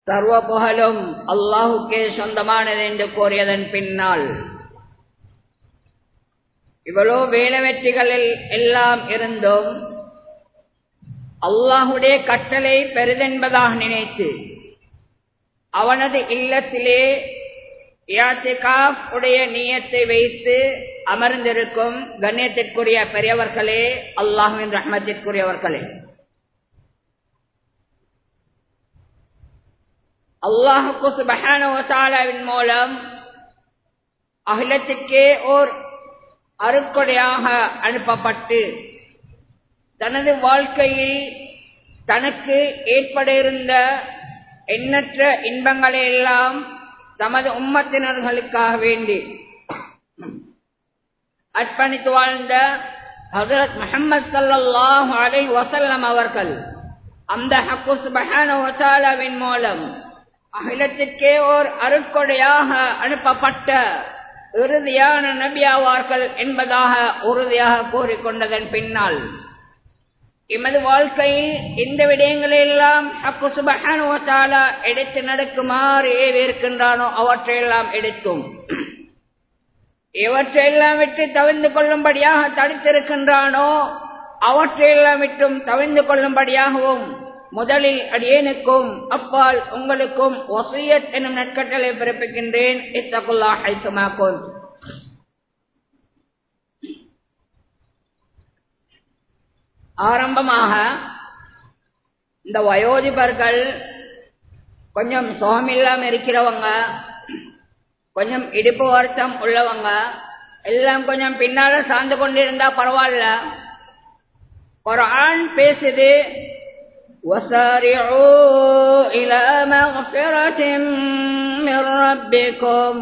சர்வ புகழும் அல்லாஹுக்கே சொந்தமானது என்று கூறியதன் பின்னால் இவ்வளோ வேலை வெற்றிகளில் எல்லாம் இருந்தும் அல்லாஹுடைய கட்டளை பெரிதென்பதாக நினைத்து அவனது இல்லத்திலே உடைய நீயத்தை வைத்து அமர்ந்திருக்கும் கண்ணியத்திற்குரிய பெரியவர்களே அல்லாஹுவின் ரஹ்மத்திற்குரியவர்களே அல்லாஹுக்கு சுபஹானவின் மூலம் அகிலத்திற்கே ஓர் அருக்கொடையாக அனுப்பப்பட்டு தனது வாழ்க்கையில் தனக்கு ஏற்பட இருந்த எண்ணற்ற இன்பங்களை எல்லாம் தமது உம்மத்தினர்களுக்காக வேண்டி அர்ப்பணித்து வாழ்ந்த ஹசரத் முகமது சல்லாஹ் அலை வசல்லம் அவர்கள் அந்த ஹக்குஸ் பஹானவின் மூலம் அகிலத்திற்கே ஓர் அருட்கொடையாக அனுப்பப்பட்ட இறுதியான நபியாவார்கள் என்பதாக உறுதியாக கூறிக்கொண்டதன் பின்னால் எமது வாழ்க்கையில் இந்த விடயங்களெல்லாம் அப்பு சுபஹானுவத்தாலா எடுத்து நடக்குமாறு ஏவிருக்கின்றானோ அவற்றையெல்லாம் எடுத்தும் எவற்றையெல்லாம் விட்டு தவிர்ந்து கொள்ளும்படியாக தடுத்திருக்கின்றானோ அவற்றையெல்லாம் விட்டும் தவிர்ந்து கொள்ளும்படியாகவும் முதலில் அடியேனுக்கும் அப்பால் உங்களுக்கும் ஒசியத் என்னும் நற்கட்டளை பிறப்பிக்கின்றேன் இத்தகுல்லா ஹைசுமாக்கும் ஆரம்பமாக இந்த வயோதிபர்கள் கொஞ்சம் சுகமில்லாம இருக்கிறவங்க கொஞ்சம் இடுப்பு வருத்தம் உள்ளவங்க எல்லாம் கொஞ்சம் பின்னால சார்ந்து கொண்டிருந்தா பரவாயில்ல ஒரு ஆண் பேசுது وسارعوا إلى مغفرة من ربكم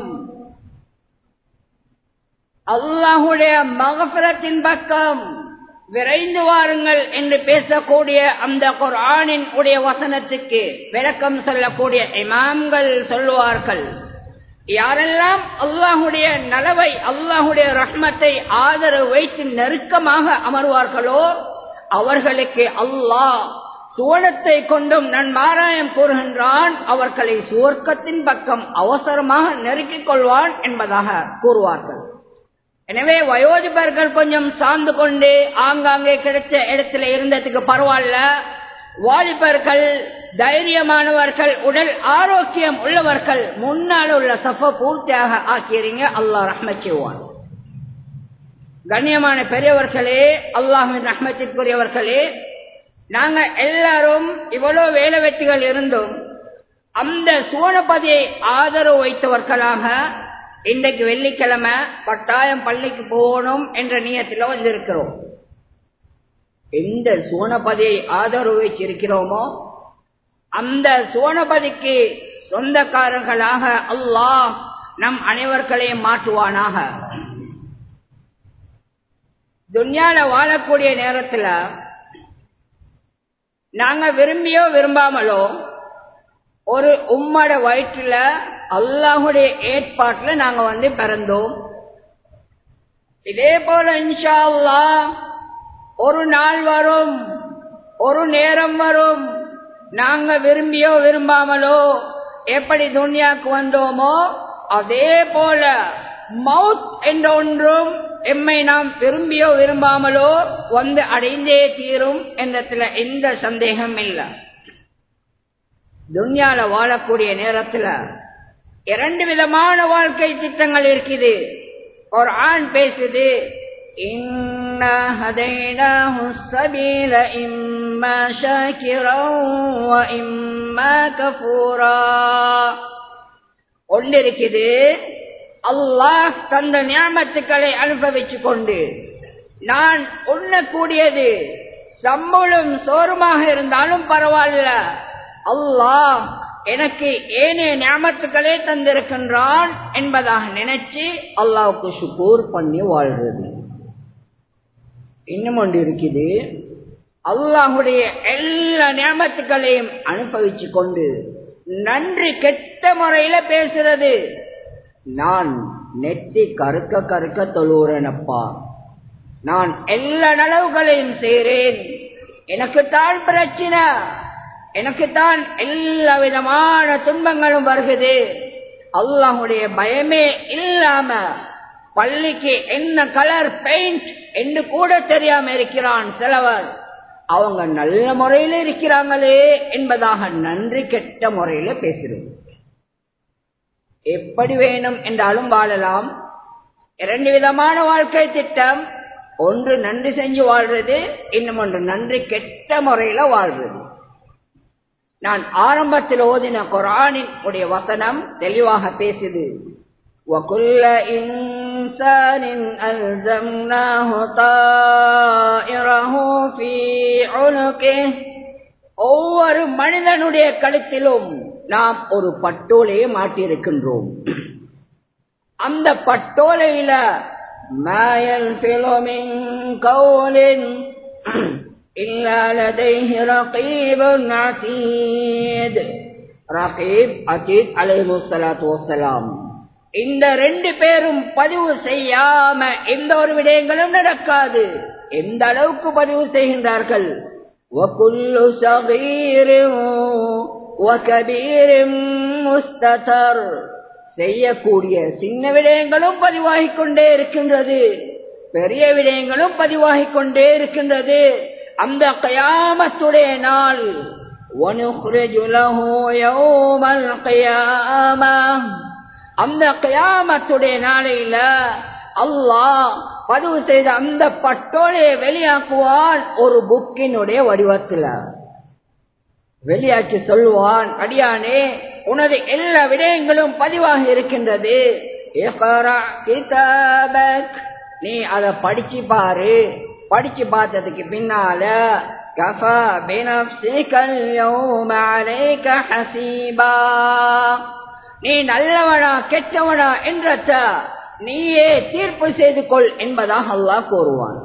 அல்லாஹுடைய மகபிரத்தின் பக்கம் விரைந்து வாருங்கள் என்று பேசக்கூடிய அந்த குர்ஆனின் உடைய வசனத்துக்கு விளக்கம் சொல்லக்கூடிய இமாம்கள் சொல்லுவார்கள் யாரெல்லாம் அல்லாஹுடைய நலவை அல்லாஹுடைய ரஹ்மத்தை ஆதரவு வைத்து நெருக்கமாக அமர்வார்களோ அவர்களுக்கு அல்லாஹ் சுவனத்தை கொண்டும் நன்மாராயம் கூறுகின்றான் அவர்களை சுவர்க்கத்தின் பக்கம் அவசரமாக நெருக்கிக் கொள்வான் என்பதாக கூறுவார்கள் எனவே வயோதிபர்கள் கொஞ்சம் சார்ந்து கொண்டு ஆங்காங்கே கிடைச்ச இடத்துல இருந்ததுக்கு பரவாயில்ல வாலிபர்கள் தைரியமானவர்கள் உடல் ஆரோக்கியம் உள்ளவர்கள் முன்னால் உள்ள சஃப பூர்த்தியாக ஆக்கியறீங்க அல்லாஹ் ரஹ்மத் செய்வான் கண்ணியமான பெரியவர்களே அல்லாஹின் ரஹ்மத்திற்குரியவர்களே நாங்க எல்லாரும் இவ்வளவு வேலை வெட்டிகள் இருந்தும் அந்த சூனபதியை ஆதரவு வைத்தவர்களாக இன்றைக்கு வெள்ளிக்கிழமை கட்டாயம் பள்ளிக்கு போகணும் என்ற நியத்தில் வந்திருக்கிறோம் எந்த சூனபதியை ஆதரவு வச்சிருக்கிறோமோ அந்த சூனபதிக்கு சொந்தக்காரர்களாக அல்லாஹ் நம் அனைவர்களையும் மாற்றுவானாக துன்யால வாழக்கூடிய நேரத்தில் நாங்க விரும்பியோ விரும்பாமலோ ஒரு உம்மட வயிற்றுல அல்லாஹுடைய ஏற்பாட்டுல நாங்க வந்து பிறந்தோம் இதே போல இன்ஷா அல்லா ஒரு நாள் வரும் ஒரு நேரம் வரும் நாங்க விரும்பியோ விரும்பாமலோ எப்படி துன்யாக்கு வந்தோமோ அதே போல மவுத் என்ற ஒன்றும் எம்மை நாம் விரும்பியோ விரும்பாமலோ வந்து அடைந்தே தீரும் என்றதுல எந்த சந்தேகம் இல்லை துன்யால வாழக்கூடிய நேரத்துல இரண்டு விதமான வாழ்க்கை திட்டங்கள் இருக்குது ஒரு ஆண் பேசுது ஒன்று இருக்குது அல்லாஹ் தந்த ஞாபகத்துக்களை அனுபவிச்சு கொண்டு நான் உண்ணக்கூடியது சம்பளம் சோறுமாக இருந்தாலும் பரவாயில்ல அல்லாஹ் எனக்கு ஏனைய ஞாபகத்துக்களே தந்திருக்கின்றான் என்பதாக நினைச்சு அல்லாவுக்கு சுக்கூர் பண்ணி வாழ்றது இன்னும் ஒன்று இருக்குது அல்லாஹுடைய எல்லா ஞாபகத்துக்களையும் அனுபவிச்சு கொண்டு நன்றி கெட்ட முறையில பேசுறது நான் நெத்தி கருக்க கருக்க தொழுறேனப்பா நான் எல்லா நலவுகளையும் செய்கிறேன் எனக்கு தான் பிரச்சனை எனக்குத்தான் எல்லா விதமான துன்பங்களும் வருகிறது அல்லாஹுடைய பயமே இல்லாம பள்ளிக்கு என்ன கலர் பெயிண்ட் என்று கூட தெரியாம இருக்கிறான் சிலவர் அவங்க நல்ல முறையில இருக்கிறாங்களே என்பதாக நன்றி கெட்ட முறையில பேசுறது எப்படி வேணும் என்றாலும் வாழலாம் இரண்டு விதமான வாழ்க்கை திட்டம் ஒன்று நன்றி செஞ்சு வாழ்றது இன்னும் ஒன்று நன்றி கெட்ட முறையில வாழ்றது நான் ஆரம்பத்தில் ஓதின குரானின் உடைய வசனம் தெளிவாக பேசுது وَكُلَّ إِنسَانٍ أَلْزَمْنَاهُ طَائِرَهُ فِي عُنُقِهِ ஒவ்வொரு மனிதனுடைய கழுத்திலும் நாம் ஒரு பட்டோலையை மாட்டியிருக்கின்றோம் அந்த பட்டோலையில மாயல் பிலோமின் கவுலின் إلا لديه رقيب عتيد ரகீப் அத்தீத் அலைஹுஸ்ஸலாத்து வஸ்ஸலாம் இந்த ரெண்டு பேரும் பதிவு செய்யாம எந்த ஒரு விடயங்களும் நடக்காது எந்த அளவுக்கு பதிவு செய்கின்றார்கள் وَكُلُّ صَغِيرٍ وَكَبِيرٍ مُسْتَتَرٍ செய்யக்கூடிய சின்ன விடயங்களும் பதிவாகிக் கொண்டே இருக்கின்றது பெரிய விடயங்களும் பதிவாகிக் கொண்டே இருக்கின்றது அந்த கயாமத்துடைய நாள் وَنُخْرِجُ لَهُ يَوْمَ الْقِيَامَةِ அந்த கயாமத்துடைய நாளையில அல்லாஹ் பதிவு செய்த அந்த பட்டோலையை வெளியாக்குவான் ஒரு புக்கினுடைய வடிவத்தில் வெளியாக்கி சொல்லுவான் அடியானே உனது எல்லா விடயங்களும் பதிவாக இருக்கின்றது இக்ரா கிதாபக். நீ அதை படிச்சு பாரு படிச்சு பார்த்ததுக்கு பின்னால கஃபா பினஃப்ஸிகல் யௌம அலைக ஹஸீபா நீ நல்லவனா கெட்டவனா என்றத நீயே தீர்ப்பு செய்து கொள் என்பதாக அல்லாஹ் கூறுவான்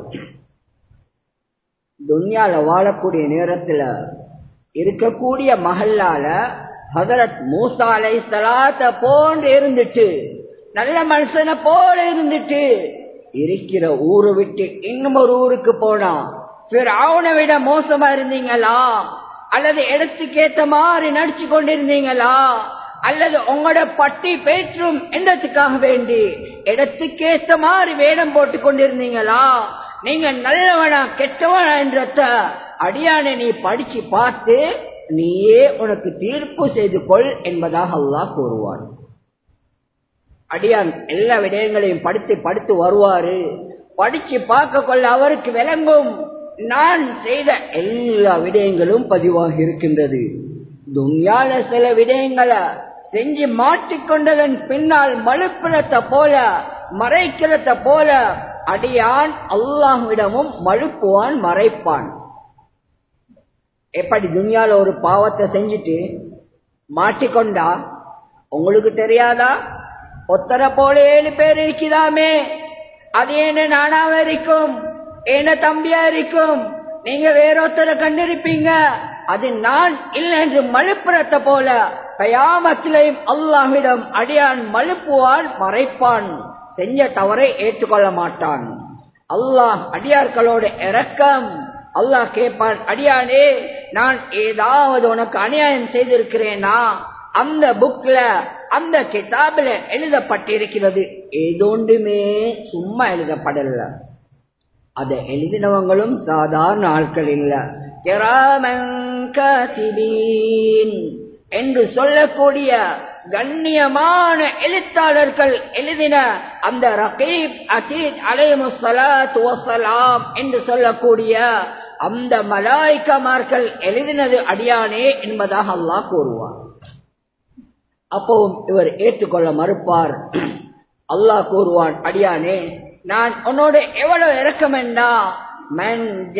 துன்யால வாழக்கூடிய நேரத்துல இருக்கக்கூடிய மஹல்லால ஹதரத் மூசா அலை சலாத்த போன்று இருந்துட்டு நல்ல மனுஷனை போல இருந்துட்டு இருக்கிற ஊரை விட்டு இன்னும் ஒரு ஊருக்கு போனா அவனை விட மோசமா இருந்தீங்களா அல்லது இடத்துக்கு ஏத்த மாதிரி நடிச்சு கொண்டிருந்தீங்களா அல்லது உங்களோட பட்டி பேற்றும் என்றதுக்காக வேண்டி இடத்துக்கேத்த மாதிரி வேடம் போட்டு கொண்டிருந்தீங்களா நீங்க நல்லவனா கெட்டவனா என்றத அடியானை நீ படிச்சு பார்த்து நீயே உனக்கு தீர்ப்பு செய்து கொள் என்பதாக அல்லாஹ் கூறுவான் அடியான் எல்லா விடயங்களையும் படித்து படித்து வருவாரு படிச்சு பார்க்க கொள்ள அவருக்கு விளங்கும் நான் செய்த எல்லா விடயங்களும் பதிவாகி இருக்கின்றது துன்யால சில விடயங்களை செஞ்சு மாற்றிக்கொண்டதன் பின்னால் மழுப்பினத்தை போல மறைக்கிறத போல அடியான் அல்லாஹ்விடமும் மழுப்புவான் மறைப்பான் எப்படி துன்யால ஒரு பாவத்தை செஞ்சுட்டு மாட்டிக்கொண்டா உங்களுக்கு தெரியாதா ஒத்தரை போல ஏழு பேர் இருக்கிறாமே அது என்ன நானாவ இருக்கும் என்ன தம்பியா இருக்கும் நீங்க வேறொத்தரை கண்டிருப்பீங்க அது நான் இல்லை என்று மழுப்புறத்த போல கயாமத்திலையும் அல்லாஹ்விடம் அடியான் மழுப்புவான் மறைப்பான் செஞ்ச தவறை ஏற்றுக்கொள்ள மாட்டான் அல்லாஹ் அடியார்களோட இரக்கம் அல்லாஹ் கேட்பான் அடியானே நான் ஏதாவது உனக்கு அநியாயம் செய்திருக்கிறேனா அந்த புக்ல அந்த கிதாபில எழுதப்பட்டிருக்கிறது ஏதோண்டுமே சும்மா எழுதப்படல அதை எழுதினவங்களும் சாதாரண ஆட்கள் இல்ல கிராமன் காத்திபீன் என்று சொல்லக்கூடிய கண்ணியமான எழுத்தாளர்கள் எழுதின அந்த ரகீப் அசீத் அலைமுசலாத் வசலாம் என்று சொல்லக்கூடிய அந்த மலாய்க்கமார்கள் எழுதினது அடியானே என்பதாக அல்லாஹ் கூறுவார் அப்பவும் இவர் ஏற்றுக்கொள்ள மறுப்பார் அல்லாஹ் கூறுவான் அடியானே நான் உன்னோட எவ்வளவு இறக்கமெண்டா من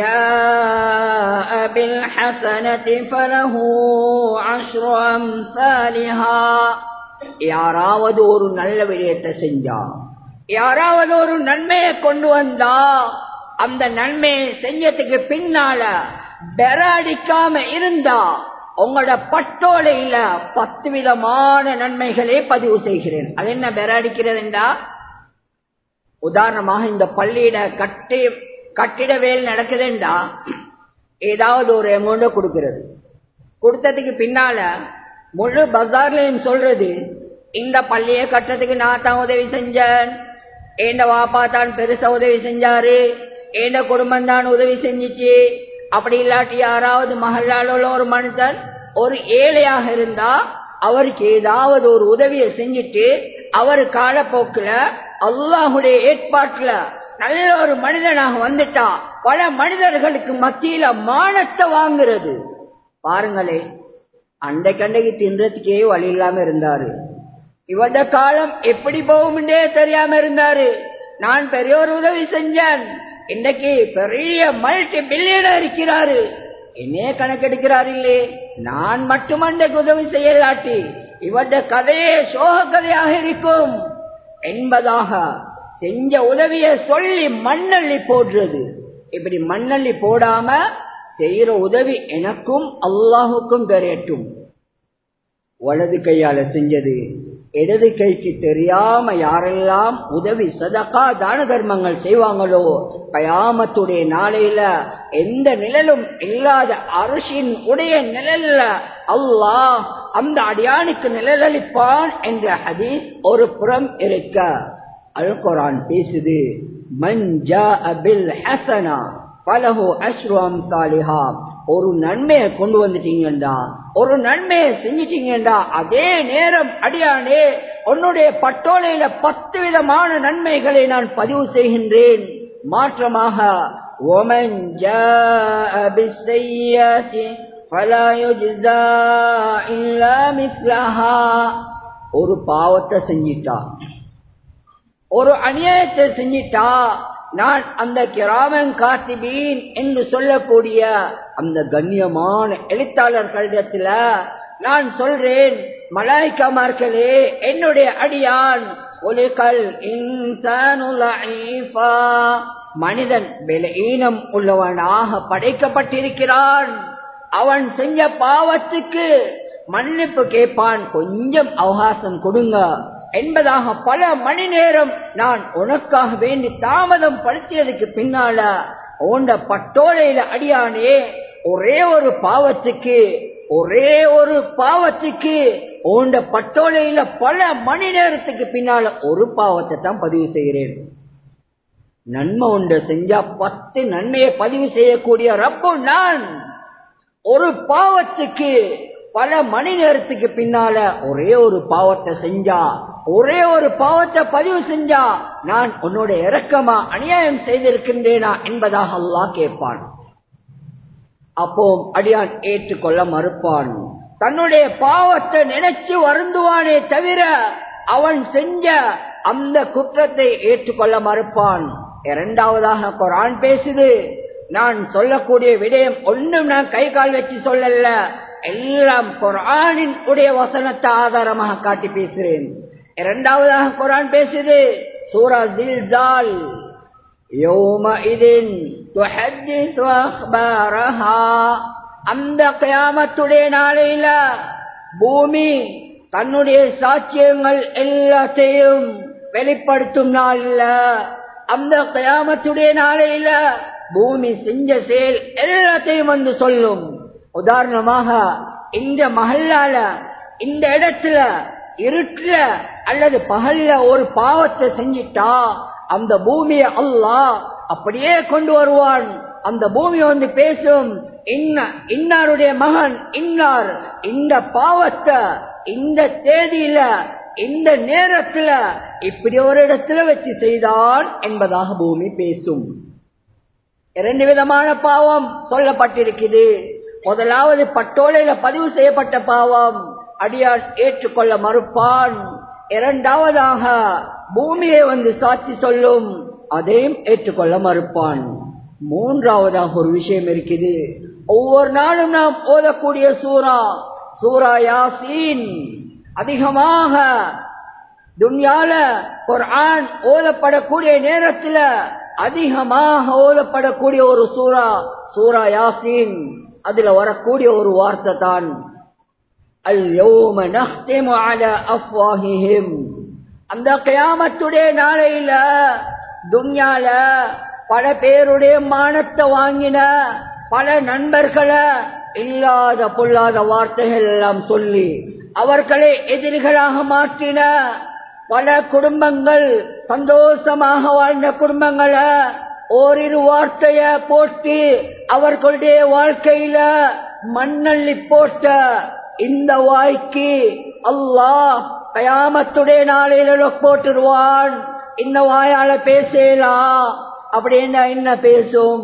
جاء بالحسنة فله عشر أمثالها யாராவது ஒரு நல்ல விடயத்தை செஞ்சா யாராவது ஒரு நன்மையை கொண்டு வந்தா அந்த நன்மையை செஞ்சதுக்கு பின்னால பெறாடிக்காம இருந்தா உங்களோட பட்டோலையில பத்து விதமான நன்மைகளே பதிவு செய்கிறேன் அது என்ன பெறாடிக்கிறதுண்டா உதாரணமாக இந்த பள்ளியிட கட்டி கட்டிட வேலை நடக்குதுண்டா ஏதாவது ஒரு அமௌண்ட கொடுக்கிறது கொடுத்ததுக்கு பின்னால முழு பஜார்லயும் சொல்றது இந்த பள்ளியை கட்டுறதுக்கு நான் தான் உதவி செஞ்சேன் ஏண்ட வாப்பா தான் பெருசா உதவி செஞ்சாரு ஏண்ட குடும்பம் தான் உதவி செஞ்சிச்சு அப்படி இல்லாட்டி யாராவது மகளால உள்ள ஒரு மனுஷன் ஒரு ஏழையாக இருந்தா அவருக்கு ஏதாவது ஒரு உதவியை செஞ்சுட்டு அவர் காலப்போக்குல அல்லாஹுடைய ஏற்பாட்டுல நல்ல ஒரு மனிதனாக வந்துட்டா பல மனிதர்களுக்கு மத்தியில மானத்தை வாங்குறது பாருங்களே அண்டை கண்டைக்கு தின்றதுக்கே வழி இல்லாம இருந்தாரு இவட காலம் எப்படி போகும்ன்றே தெரியாம இருந்தாரு நான் பெரிய ஒரு உதவி செஞ்சேன் இன்னைக்கு பெரிய மல்டி பில்லியனர் இருக்கிறாரு என்னையே கணக்கெடுக்கிறார் இல்லே நான் மட்டும் அன்றைக்கு உதவி செய்யலாட்டி இவட கதையே சோக கதையாக இருக்கும் என்பதாக செஞ்ச உதவிய சொல்லி மண்ணள்ளி போடுறது இப்படி மண்ணள்ளி போடாம செய்யற உதவி எனக்கும் அல்லாஹுக்கும் தெரியட்டும் வலது கையால செஞ்சது இடது கைக்கு தெரியாம யாரெல்லாம் உதவி சதகா தான தர்மங்கள் செய்வாங்களோ கயாமத்துடைய நாளையில எந்த நிழலும் இல்லாத அரிசின் உடைய நிழல்ல அல்லாஹ் அந்த அடியானுக்கு நிழலளிப்பான் என்ற ஹதீஸ் ஒரு புறம் இருக்க அல் குரான் பேசுது மஞ்சா அபில் ஹசனா பலஹோ அஸ்ரம் தாலிஹா ஒரு நன்மையை கொண்டு வந்துட்டீங்கடா ஒரு நன்மையை செஞ்சிட்டீங்கடா அதே நேரம் அடியானே உன்னுடைய பட்டோலையில பத்து விதமான நன்மைகளை நான் பதிவு செய்கின்றேன் மாற்றமாக ومن جاء بالسيئة فلا يجزى إلا مثلها ஒரு பாவத்தை செஞ்சிட்டா ஒரு அநியாயத்தை செஞ்சிட்டா நான் அந்த கிராமன் காத்திபீன் என்று சொல்லக்கூடிய அந்த கண்ணியமான எழுத்தாளர்களிடத்துல நான் சொல்றேன் மலாய்க்கமார்களே என்னுடைய அடியான் ஒலிகல் மனிதன் விலஈனம் உள்ளவனாக படைக்கப்பட்டிருக்கிறான் அவன் செஞ்ச பாவத்துக்கு மன்னிப்பு கேட்பான் கொஞ்சம் அவகாசம் கொடுங்க என்பதாக பல மணி நேரம் நான் உனக்காக வேண்டி தாமதம் படுத்தியதுக்கு பின்னால ஓண்ட பட்டோலையில அடியானே ஒரே ஒரு பாவத்துக்கு ஒரே ஒரு பாவத்துக்கு ஓண்ட பட்டோலையில பல மணி நேரத்துக்கு பின்னால ஒரு பாவத்தை தான் பதிவு செய்கிறேன் நன்மை ஒன்று செஞ்சா பத்து நன்மையை பதிவு செய்யக்கூடிய ரப்பு நான் ஒரு பாவத்துக்கு பல மணி நேரத்துக்கு பின்னால ஒரே ஒரு பாவத்தை செஞ்சா ஒரே ஒரு பாவத்தை பதிவு செஞ்சா நான் உன்னோட இறக்கமா அநியாயம் செய்திருக்கின்றேனா என்பதாக அல்லாஹ் கேட்பான் அப்போ அடியான் ஏற்றுக்கொள்ள மறுப்பான் தன்னுடைய பாவத்தை நினைச்சு வருந்துவானே தவிர அவன் செஞ்ச அந்த குற்றத்தை ஏற்றுக்கொள்ள மறுப்பான் இரண்டாவதாக குரான் பேசுது நான் சொல்லக்கூடிய விடயம் ஒன்றும் நான் கை கால் வச்சு சொல்லல எல்லாம் குரானின் உடைய வசனத்தை ஆதாரமாக காட்டி பேசுறேன் இரண்டாவதாக குரான் பேசுது சூரா ஜில்சால் يومئذ تحدث أخبارها அந்த கயாமத்துடைய நாளையில பூமி தன்னுடைய சாட்சியங்கள் எல்லாத்தையும் வெளிப்படுத்தும் நாள்ல அந்த கயாமத்துடைய நாளையில பூமி செஞ்ச செயல் எல்லாத்தையும் வந்து சொல்லும் உதாரணமாக இந்த மகல்லால இந்த இடத்துல இருட்டுல அல்லது பகல்ல ஒரு பாவத்தை செஞ்சிட்டா அந்த பூமியை அல்லாஹ் அப்படியே கொண்டு வருவான் அந்த பூமி வந்து பேசும் இன்ன இன்னாருடைய மகன் இன்னார் இந்த பாவத்தை இந்த தேதியில இந்த நேரத்துல இப்படி ஒரு இடத்துல வச்சு செய்தான் என்பதாக பூமி பேசும் இரண்டு விதமான பாவம் சொல்லப்பட்டிருக்குது முதலாவது பட்டோலையில பதிவு செய்யப்பட்ட பாவம் அடியான் ஏற்றுக்கொள்ள மறுப்பான் இரண்டாவதாக பூமியை வந்து சாட்சி சொல்லும் அதையும் ஏற்றுக்கொள்ள மறுப்பான் மூன்றாவதாக ஒரு விஷயம் இருக்குது ஒவ்வொரு நாளும் நாம் ஓதக்கூடிய சூரா சூரா யாசீன் அதிகமாக துன்யால குர்ஆன் ஓதப்படக்கூடிய நேரத்தில் அதிகமாக ஓதப்படக்கூடிய ஒரு சூரா சூரா யாசீன் அதுல வரக்கூடிய ஒரு வார்த்தை தான் اليوم نختم على أفواههم அந்த கயாமத்துடைய நாளையில துன்யால பல பேருடைய மானத்தை வாங்கின பல நண்பர்களை இல்லாத பொல்லாத வார்த்தைகள் எல்லாம் சொல்லி அவர்களை எதிரிகளாக மாற்றின பல குடும்பங்கள் சந்தோஷமாக வாழ்ந்த குடும்பங்களை ஓரிரு வார்த்தைய போட்டு அவர்களுடைய வாழ்க்கையில மண்ணள்ளி போட்ட இந்த வாய்க்கு அல்லாஹ் கயாமத்துடைய நாளையில போட்டுருவான் இந்த வாயால பேசலாம் அப்படின்னா என்ன பேசும்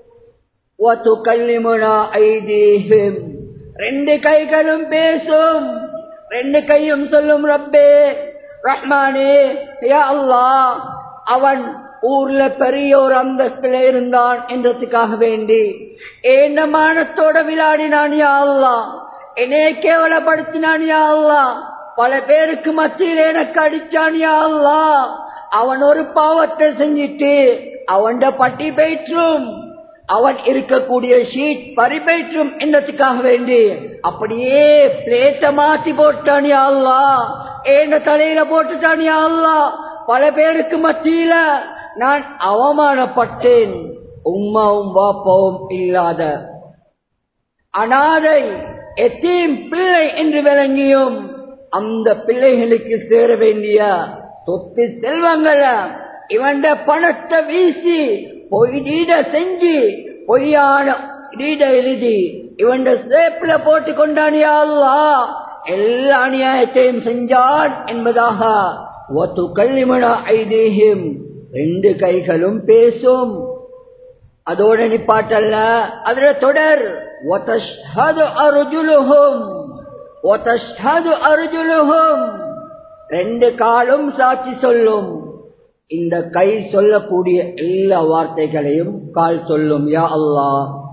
ரெண்டு கைகளும் பேசும் ரெண்டு கையும் சொல்லும் ரப்பே ரஹ்மானே யா அல்லாஹ் அவன் ஊர்ல பெரிய ஒரு அந்தஸ்துல இருந்தான் என்றதுக்காக வேண்டி ஏன மானத்தோட விளையாடினான் யா அல்லா என்னைய கேவலப்படுத்தினான் யா அல்லா பல பேருக்கு மத்தியில் எனக்கு அடிச்சான் யா அல்லா அவன் ஒரு பாவத்தை செஞ்சிட்டு அவன் பட்டி பெற்றும் அவன் இருக்கக்கூடிய ஷீட் பறிபெற்றும் என்றதுக்காக வேண்டி அப்படியே பிளேட்ட மாத்தி போட்டான் யா அல்லா ஏன தலையில போட்டுட்டான் யா அல்லா பல பேருக்கு மத்தியில நான் அவமானப்பட்டேன் உம்மாவும் வாப்பாவும் இல்லாத அனாதை எத்தீம் பிள்ளை என்று விளங்கியும் அந்த பிள்ளைகளுக்கு சேர வேண்டிய சொத்து செல்வங்களை இவன் பணத்தை வீசி பொய் டீட செஞ்சு பொய்யான டீட எழுதி இவன் சேப்ல போட்டு கொண்டானியா எல்லா அநியாயத்தையும் செஞ்சான் என்பதாக ஒத்து கல்லிமனா ஐதேகம் ரெண்டு கைகளும் பேசும் அதோட நிப்பாட்டல்ல அதுல தொடர் அருஜுலுகும் அருஜுலுகும் ரெண்டு காலும் சாட்சி சொல்லும் இந்த கை சொல்லக்கூடிய எல்லா வார்த்தைகளையும் கால் சொல்லும் யா அல்லா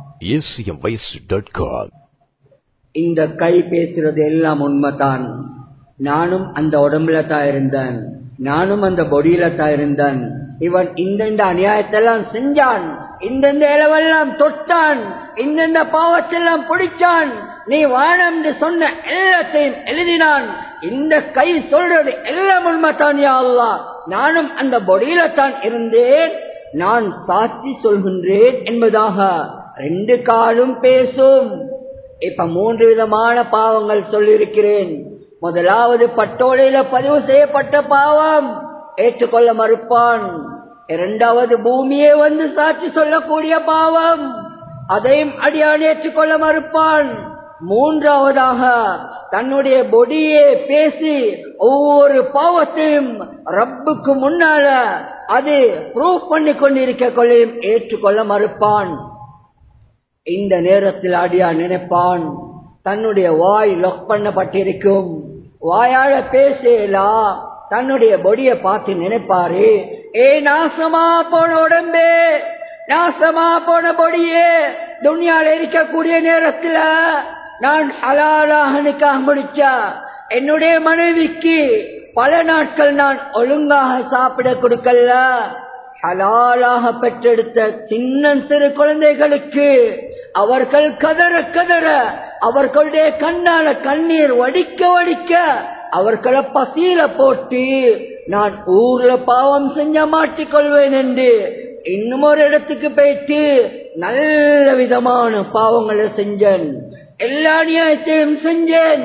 இந்த கை பேசுறது எல்லாம் உண்மைதான் நானும் அந்த உடம்புல தான் இருந்தேன் நானும் அந்த பொடியில தான் இருந்தேன் இவன் இந்தந்த அநியாயத்தெல்லாம் செஞ்சான் இந்தந்த இளவெல்லாம் தொட்டான் இந்தந்த பாவத்தெல்லாம் பிடிச்சான் நீ வானம் சொன்ன எல்லாத்தையும் எழுதினான் இந்த கை சொல்றது எல்லாம் உண்மைத்தான் யா அல்லா நானும் அந்த பொடியில தான் இருந்தேன் நான் சாட்சி சொல்கின்றேன் என்பதாக ரெண்டு காலும் பேசும் இப்ப மூன்று விதமான பாவங்கள் சொல்லியிருக்கிறேன் முதலாவது பட்டோலையில பதிவு செய்யப்பட்ட பாவம் ஏற்றுக்கொள்ள மறுப்பான் இரண்டாவது பூமியே வந்து சாட்சி சொல்லக்கூடிய பாவம் அதையும் அடியான் ஏற்றுக்கொள்ள மறுப்பான் மூன்றாவதாக தன்னுடைய பொடியே பேசி ஒவ்வொரு பாவத்தையும் ரப்புக்கு முன்னால அது ப்ரூவ் பண்ணி கொண்டிருக்க கொள்ளையும் ஏற்றுக்கொள்ள மறுப்பான் இந்த நேரத்தில் அடியா நினைப்பான் தன்னுடைய வாய் லொக் பண்ணப்பட்டிருக்கும் வாயால பேசலாம் தன்னுடைய பொடிய பார்த்து நினைப்பாரு ஏ நாசமா போன உடம்பே நாசமா போன பொடியே துணியால இருக்கக்கூடிய நேரத்துல நான் ஹலாலாக நிக்காக முடிச்சா என்னுடைய மனைவிக்கு பல நாட்கள் நான் ஒழுங்காக சாப்பிட கொடுக்கல ஹலாலாக பெற்றெடுத்த சின்ன சிறு குழந்தைகளுக்கு அவர்கள் கதற கதற அவர்களுடைய கண்ணால கண்ணீர் வடிக்க வடிக்க அவர்களை பசியில போட்டு நான் ஊர்ல பாவம் செஞ்ச மாட்டிக்கொள்வேன் என்று இன்னும் ஒரு இடத்துக்கு போயிட்டு நல்ல விதமான பாவங்களை செஞ்சேன் எல்லா நியாயத்தையும் செஞ்சேன்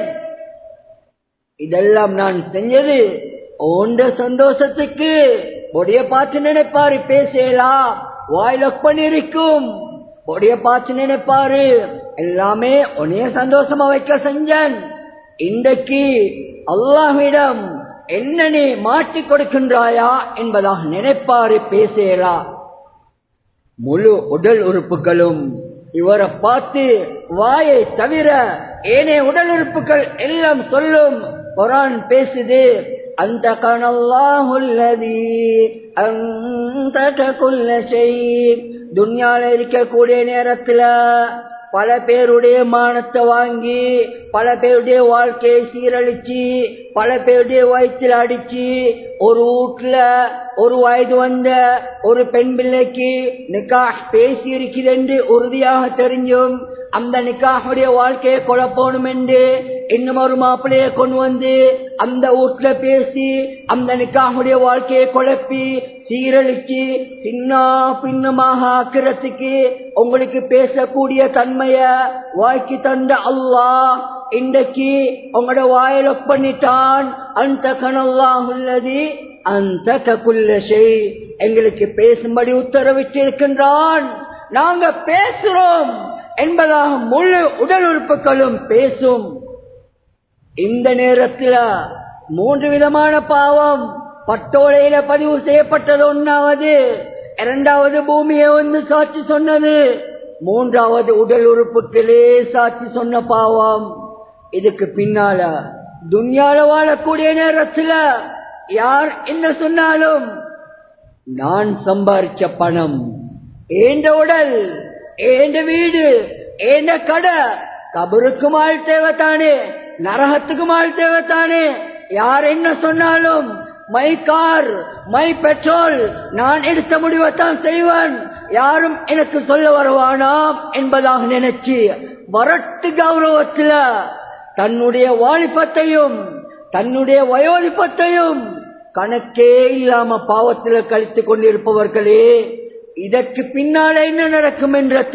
இதெல்லாம் நான் செஞ்சது ஓண்ட சந்தோஷத்துக்கு பொடிய பார்த்து நினைப்பாரு பேசலாம் வாயில பண்ணிருக்கும் பொடிய பார்த்து நினைப்பாரு எல்லாமே உன்னைய சந்தோஷமா வைக்க செஞ்சேன் இன்றைக்கு அல்லாஹ்விடம் என்ன நீ மாற்றிக் கொடுக்கின்றாயா என்பதாக நினைப்பாரு பேசலா முழு உடல் உறுப்புகளும் இவரை பார்த்து வாயை தவிர ஏனைய உடல் உறுப்புகள் எல்லாம் சொல்லும் குரான் பேசுது அந்த கனல்லாஹுல்லதி அந்த குல்ல செய் துன்யால இருக்கக்கூடிய நேரத்துல பல பேருடைய மானத்தை வாங்கி பல பேருடைய வாழ்க்கையை சீரழிச்சு பல பேருடைய வயிற்றில் அடிச்சு ஒரு வீட்டுல ஒரு வயது வந்த ஒரு பெண் பிள்ளைக்கு நிக்கா பேசி இருக்கிறது உறுதியாக தெரிஞ்சும் அந்த நிக்காஹுடைய வாழ்க்கையை குழப்பணும் என்று இன்னும் ஒரு மாப்பிள்ளைய கொண்டு வந்து அந்த வீட்டுல பேசி அந்த நிக்காஹுடைய வாழ்க்கையை குழப்பி சீரழிச்சு சின்ன பின்னமாக ஆக்கிறதுக்கு உங்களுக்கு பேசக்கூடிய தன்மைய வாய்க்கு தந்த அல்லாஹ் இன்றைக்கு உங்களோட வாயில பண்ணிட்டான் அந்த கனல்லாஹுள்ளது அந்த ககுல்ல செய் எங்களுக்கு பேசும்படி உத்தரவிட்டிருக்கின்றான் நாங்க பேசுறோம் என்பதாக முழு உடல் உறுப்புகளும் பேசும் இந்த நேரத்தில் மூன்று விதமான பாவம் பட்டோலையில பதிவு செய்யப்பட்டது ஒன்னாவது இரண்டாவது பூமியை வந்து சாட்சி சொன்னது மூன்றாவது உடல் உறுப்புகளே சாட்சி சொன்ன பாவம் இதுக்கு பின்னால துன்யால வாழக்கூடிய நேரத்தில் யார் என்ன சொன்னாலும் நான் சம்பாரிச்ச பணம் ஏண்ட உடல் ஏண்ட வீடு ஏண்ட கடை கபருக்கும் ஆள் தேவைத்தானே நரகத்துக்கும் ஆள் தேவைத்தானே யார் என்ன சொன்னாலும் மை கார் மை பெட்ரோல் நான் எடுத்த முடிவைத்தான் செய்வேன் யாரும் எனக்கு சொல்ல வருவானாம் என்பதாக நினைச்சு வரட்டு கௌரவத்தில் தன்னுடைய வாலிபத்தையும் தன்னுடைய வயோதிபத்தையும் கணக்கே இல்லாம பாவத்தில் கழித்துக் கொண்டிருப்பவர்களே இதற்கு பின்னால என்ன நடக்கும் என்றத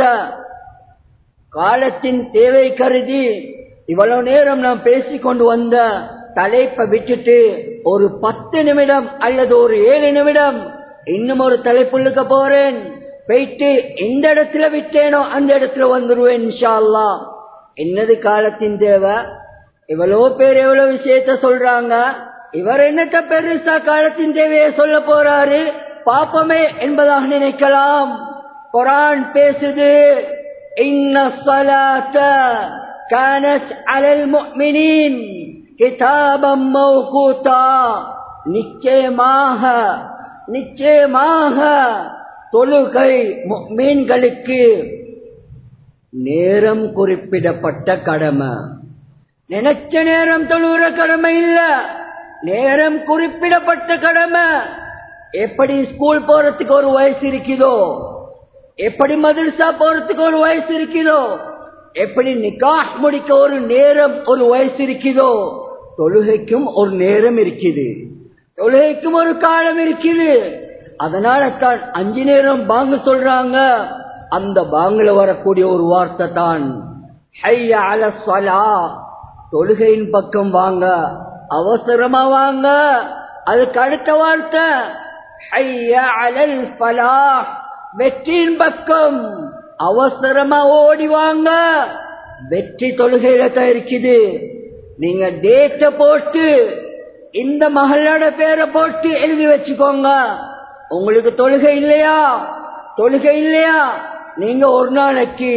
காலத்தின் தேவை கருதி இவ்வளவு நேரம் நாம் பேசிக் கொண்டு வந்த தலைப்பை விட்டுட்டு ஒரு பத்து நிமிடம் அல்லது ஒரு ஏழு நிமிடம் இன்னும் ஒரு தலைப்புள்ளுக்க போறேன் போயிட்டு எந்த இடத்துல விட்டேனோ அந்த இடத்துல வந்துருவேன் இன்ஷா அல்லா என்னது காலத்தின் தேவை இவ்வளவு பேர் எவ்வளவு விஷயத்த சொல்றாங்க இவர் என்னத்த பெருசா காலத்தின் தேவையை சொல்ல போறாரு பாப்பமே என்பதாக நினைக்கலாம் குரான் பேசுது இன்ன ஸலாத்த கானத் அலல் முஃமினீன் கிதாபம் மௌகூதா நிச்சயமாக நிச்சயமாக தொழுகை முஃமின்களுக்கு நேரம் குறிப்பிடப்பட்ட கடமை நினைச்ச நேரம் தொழுகிற கடமை இல்ல நேரம் குறிப்பிடப்பட்ட கடமை எப்படி ஸ்கூல் போறதுக்கு ஒரு வயசு இருக்குதோ எப்படி மதரசா போறதுக்கு ஒரு வயசு இருக்குதோ எப்படி நிக்காஹ் முடிக்க ஒரு நேரம் ஒரு வயசு இருக்குதோ தொழுகைக்கும் ஒரு நேரம் இருக்குது தொழுகைக்கும் ஒரு காலம் இருக்குது அதனால தான் அஞ்சு நேரம் பாங்க சொல்றாங்க அந்த பாங்குல வரக்கூடிய ஒரு வார்த்தை தான் ஹைய அல ஸலா தொழுகையின் பக்கம் வாங்க அவசரமா வாங்க அதுக்கு அடுத்த வார்த்தை ஹைய அலல் ஃபலாஹ் வெற்றியின் பக்கம் அவசரமா ஓடி வாங்க வெற்றி தொழுகையில தான் இருக்குது நீங்க டேட்ட போட்டு இந்த மகளோட பேரை போட்டு எழுதி வச்சுக்கோங்க உங்களுக்கு தொழுகை இல்லையா தொழுகை இல்லையா நீங்க ஒரு நாளைக்கு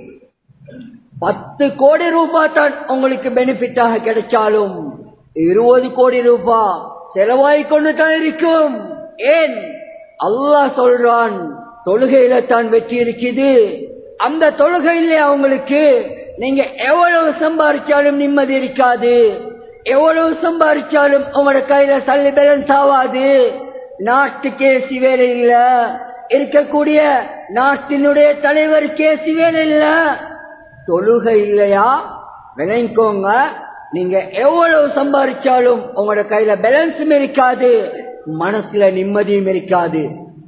பத்து கோடி ரூபாய் தான் உங்களுக்கு பெனிஃபிட்டாக கிடைச்சாலும் இருபது கோடி ரூபாய் செலவாய் கொண்டு தான் இருக்கும் ஏன் அல்லாஹ் சொல்றான் தொழுகையில தான் வெற்றி இருக்குது அந்த தொழுகை இல்லையா உங்களுக்கு நீங்க எவ்வளவு சம்பாதிச்சாலும் நிம்மதி இருக்காது எவ்வளவு சம்பாதிச்சாலும் உங்களோட கையில சல்லி பேலன்ஸ் ஆகாது நாட்டுக்கே வேலை இல்ல இருக்கக்கூடிய நாட்டினுடைய தலைவர் கேசி வேலை இல்ல தொழுகை இல்லையா விளைங்கோங்க நீங்க எவ்வளவு சம்பாதிச்சாலும் உங்களோட கையில பேலன்ஸும் இருக்காது மனசுல நிம்மதியும் இருக்காது